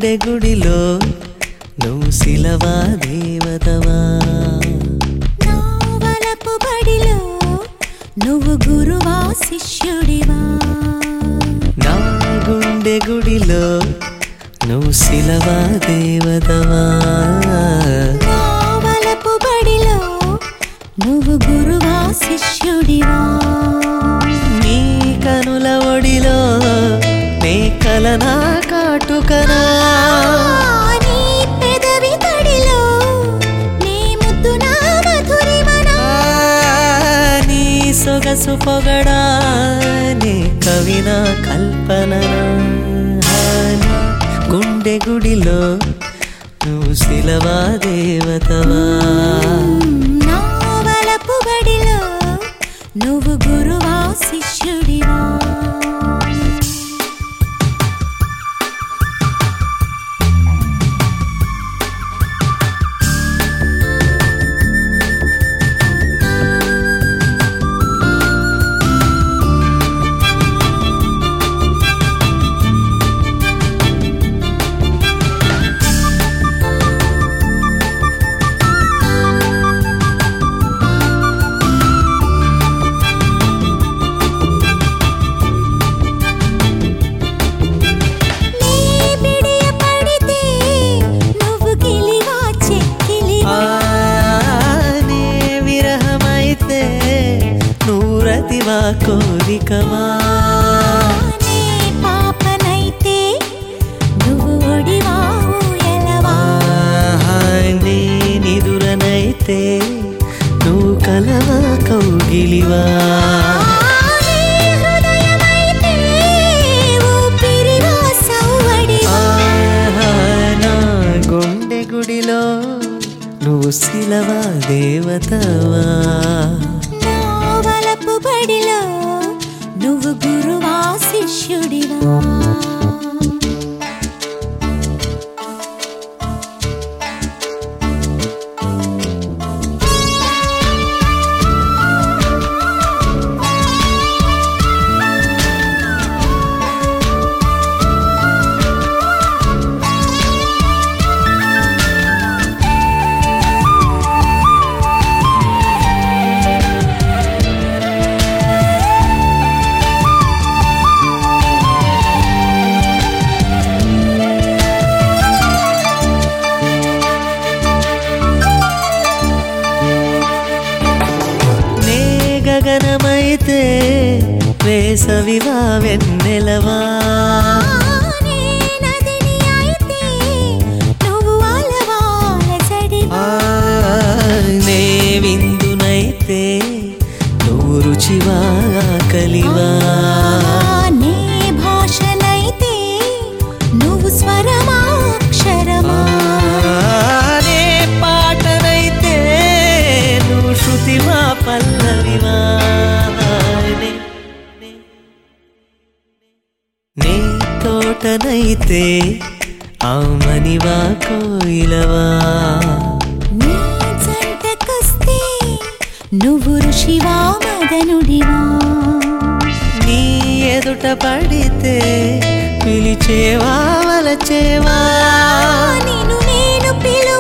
గుండె గుడిలో నువ్వు శిలవా దేవతవా నా వలపు బడిలో నువ్వు గురువా శిష్యుడివా నా గుండె గుడిలో నువ్వు శిలవా దేవతవా నా వలపు బడిలో నువ్వు గురువా శిష్యుడివా నీ కనుల ఒడిలో నీ కలనా కాటుకనా నీ పెదవి తడిలో నీ ముద్దు నా మధురిమనా నీ సొగసు పొగడా నీ కవిన కల్పననా నీ గుండె గుడిలో నువ్వు శిలవా దేవతవా నా వలపు బడిలో నువ్వు గురువా శిష్యుడివా నీ బిడియ పడితే నువ్వు గిలివా చెక్కిలివా నీ విరహమైతే నువ్వు రతివా కోరికవా నీ పాపనైతే నువ్వు ఒడివా ఊయలవా నీ నిదురనైతే నువ్వు కలవా కౌగిలివా నీ హృదయమైతే ఊపిరివా సవ్వడివా నా గుండె గుడిలో నువ్వు శిలవా దేవతవా నా వలపు బడిలో నువ్వు గురువా శిష్యుడివా నే గగనమైతే వేసవివా వెన్నెలవా నీ నదిని అయితే నువ్వు అలవాల సడివా నే విందునైతే నువ్వు రుచివా కలివా నీ భాషనైతే నువ్వు స్వరమా అక్షరమా నే పాటనైతే నువ్వు శృతివా పల్లవివా నే- నే- నీ తోటనైతే ఆమనివా కోయిలవా నీ జంటకొస్తే నువ్వు ఋషివా మదనుడివా నీ ఎదుట పడితే పిలిచేవా వలచేవా నిన్ను నేను పిలు